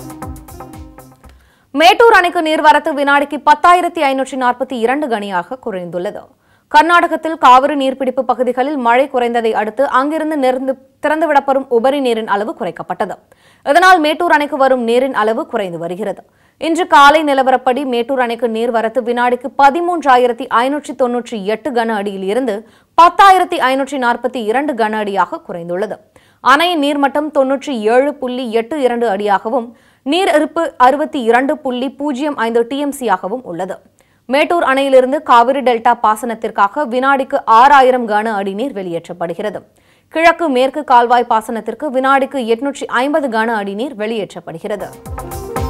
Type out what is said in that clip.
மேட்டூர் அணைக்கு நீர்வரத்து வினாடிக்கு பத்தாயிரத்தி ஐநூற்றி நாற்பத்தி இரண்டு கனியாக குறைந்துள்ளது கர்நாடகத்தில் காவிரி நீர்பிடிப்பு பகுதிகளில் மழை குறைந்ததை அடுத்து அங்கிருந்து நிறந்து திறந்துவிடப்படும் உபரி நீரின் அளவு குறைக்கப்பட்டது இதனால் மேட்டூர் அணைக்கு வரும் நீரின் அளவு குறைந்து வருகிறது இன்று காலை நிலவரப்படி மேட்டூர் அணைக்கு நீர்வரத்து வினாடிக்கு பதிமூன்றாயிரத்தி ஐநூற்றி தொன்னூற்றி எட்டு கன அடியில் இருந்து பத்தாயிரத்தி ஐநூற்றி நாற்பத்தி இரண்டு கன அடியாக குறைந்துள்ளது அணையின் நீர்மட்டம் தொன்னூற்றி ஏழு புள்ளி எட்டு இரண்டு அடியாகவும் நீர் இருப்பு அறுபத்தி இரண்டு புள்ளி பூஜ்ஜியம் ஐந்து டிஎம்சியாகவும் உள்ளது மேட்டூர் அணையிலிருந்து காவிரி டெல்டா பாசனத்திற்காக வினாடிக்கு ஆறாயிரம் கன அடி நீர் வெளியேற்றப்படுகிறது கிழக்கு மேற்கு கால்வாய் பாசனத்திற்கு வினாடிக்கு எட்நூற்றி ஐம்பது கன அடி நீர் வெளியேற்றப்படுகிறது